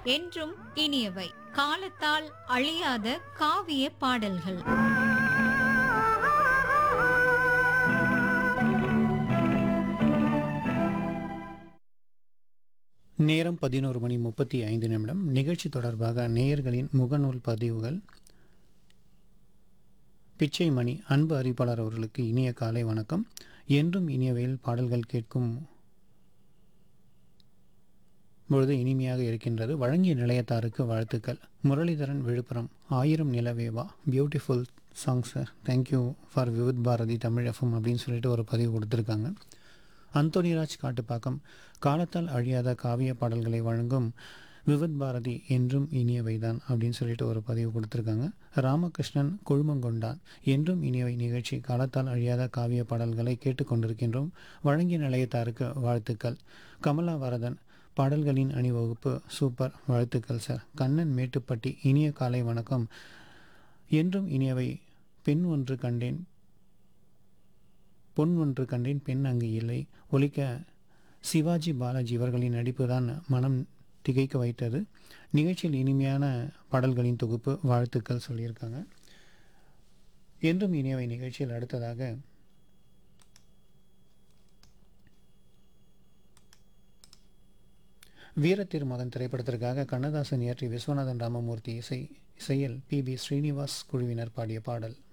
என்றும் இனியவை காலத்தால் அழியாத காவிய பாடல்கள் நேரம் பதினோரு மணி முப்பத்தி ஐந்து நிமிடம் நிகழ்ச்சி தொடர்பாக நேயர்களின் முகநூல் பதிவுகள் பிச்சை மணி அன்பு அறிவிப்பாளர் அவர்களுக்கு இனிய காலை வணக்கம் என்றும் இனியவையில் பாடல்கள் கேட்கும் பொழுது இனிமையாக இருக்கின்றது வழங்கிய நிலையத்தாருக்கு வாழ்த்துக்கள் முரளிதரன் விழுப்புரம் ஆயிரம் நிலவேவா beautiful song sir thank you for Vividh Bharati Tamil FM அப்படின்னு சொல்லிட்டு ஒரு பதிவு கொடுத்துருக்காங்க அந்தோனிராஜ் காட்டுப்பாக்கம் காலத்தால் அழியாத காவிய பாடல்களை வழங்கும் விவித் பாரதி என்றும் இனியவைதான் அப்படின்னு சொல்லிட்டு ஒரு பதிவு கொடுத்துருக்காங்க ராமகிருஷ்ணன் கொழுமங்கொண்டான் என்றும் இனியவை நிகழ்ச்சி காலத்தால் அழியாத காவிய பாடல்களை கேட்டுக்கொண்டிருக்கின்றோம் வழங்கிய நிலையத்தாருக்கு வாழ்த்துக்கள் கமலா வரதன் பாடல்களின் அணிவகுப்பு சூப்பர் வாழ்த்துக்கள் சார் கண்ணன் மேட்டுப்பட்டி இனிய காலை வணக்கம் என்றும் இனியவை பெண் ஒன்று கண்டேன் பொன் ஒன்று கண்டேன் பெண் அங்கு இல்லை ஒலிக்க சிவாஜி பாலாஜி இவர்களின் நடிப்பு தான் மனம் திகைக்க வைத்தது நிகழ்ச்சியில் இனிமையான பாடல்களின் தொகுப்பு வாழ்த்துக்கள் சொல்லியிருக்காங்க என்றும் இனியவை நிகழ்ச்சியில் அடுத்ததாக வீரத்திருமகன் திரைப்படத்திற்காக கண்ணதாசன் இயற்றி விஸ்வநாதன் ராமமூர்த்தி இசை இசையில் பி பி ஸ்ரீனிவாஸ் குழுவினர் பாடிய பாடல்